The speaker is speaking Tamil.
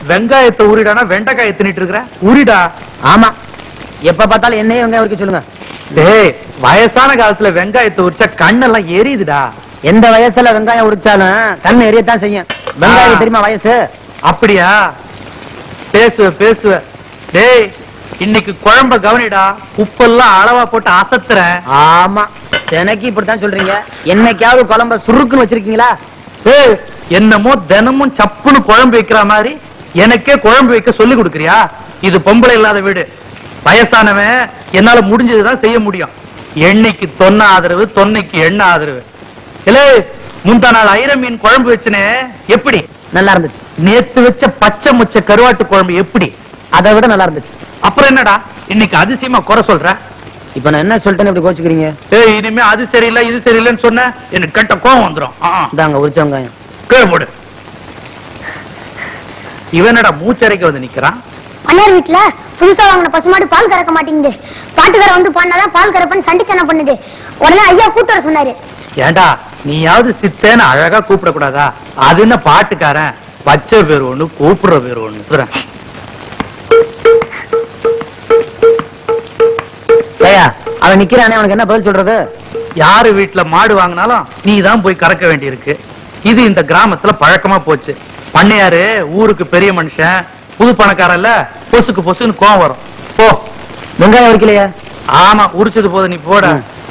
வெங்காயத்தை உரிடானா வெண்டைக்காயை தின்னுட்டு இருக்கிற உரிடா ஆமா எப்ப பார்த்தாலும் என்னையே வெங்காயம் உரிக்க சொல்லுங்க டேய் வயசான காலத்துல வெங்காயத்தை உரிச்சா கண்ணெல்லாம் எரியுதுடா எந்த வயசுல வெங்காயம் உரிச்சாலும் கண்ணு எரியத்தான் செய்யும் வெங்காயம் தெரியுமா வயசு அப்படியா பேசுவ பேசுவ டேய் இன்னைக்கு குழம்ப கவனிடா உப்பெல்லாம் அளவா போட்டு அசத்துறேன் ஆமா எனக்கு இப்படித்தான் சொல்றீங்க என்னைக்காவது குழம்ப சுருக்குன்னு வச்சிருக்கீங்களா ஏய் என்னமோ தினமும் சப்புன்னு குழம்பு வைக்கிற மாதிரி எனக்கே குழம்பு வைக்க சொல்லி கொடுக்கறியா இது பொம்பளை இல்லாத வீடு வயசானவன் என்னால முடிஞ்சதுதான் செய்ய முடியும் எண்ணெய்க்கு தொன்ன ஆதரவு தொன்னைக்கு எண்ணெய் ஆதரவு இல்லே முந்தா நாள் ஐர மீன் குழம்பு வச்சுனே எப்படி நல்லா இருந்துச்சு நேத்து வச்ச பச்சை முச்ச கருவாட்டு குழம்பு எப்படி அதை விட நல்லா இருந்துச்சு அப்புறம் என்னடா இன்னைக்கு அதிசயமா குறை சொல்ற இப்ப நான் என்ன சொல்லிட்டேன்னு இப்படி கோச்சுக்கிறீங்க ஏய் இனிமே அது சரியில்லை இது சரியில்லைன்னு சொன்ன எனக்கு கெட்ட கோவம் வந்துரும் ஆ, ஆ. இந்தாங்க உரிச்ச வெங்காயம் கீழே போடு இவனடா மூச்சரைக்க வந்து நிக்கிறான் அண்ணார் வீட்டுல புதுசா வாங்கின பசுமாடு பால் கறக்க மாட்டேங்குது பாட்டுக்கார வந்து பண்ணாதான் பால் கறப்பன்னு சண்டைக்கு என்ன பண்ணுது உடனே ஐயா கூட்டு வர சொன்னாரு ஏண்டா நீயாவது சித்தேன்னு அழகா கூப்பிடக்கூடாதா அது என்ன பாட்டுக்காரன் பச்சை பேர் ஒண்ணு கூப்பிடுற பேர் ஒண்ணு சொல்றேன். ஏயா அவன் நிக்கிறானே அவனுக்கு என்ன பதில் சொல்றது யாரு வீட்டுல மாடு வாங்கினாலும் நீ தான் போய் கறக்க வேண்டியிருக்கு இது இந்த கிராமத்துல பழக்கமா போச்சு பண்ணையாரு ஊருக்கு பெரிய மனுஷன் புது பணக்காரன்ல பொசுக்கு பொசுன்னு கோவம் வரும் போ வெங்காயம் உரிக்கலையா ஆமா உரிச்சது போது நீ போட ம்.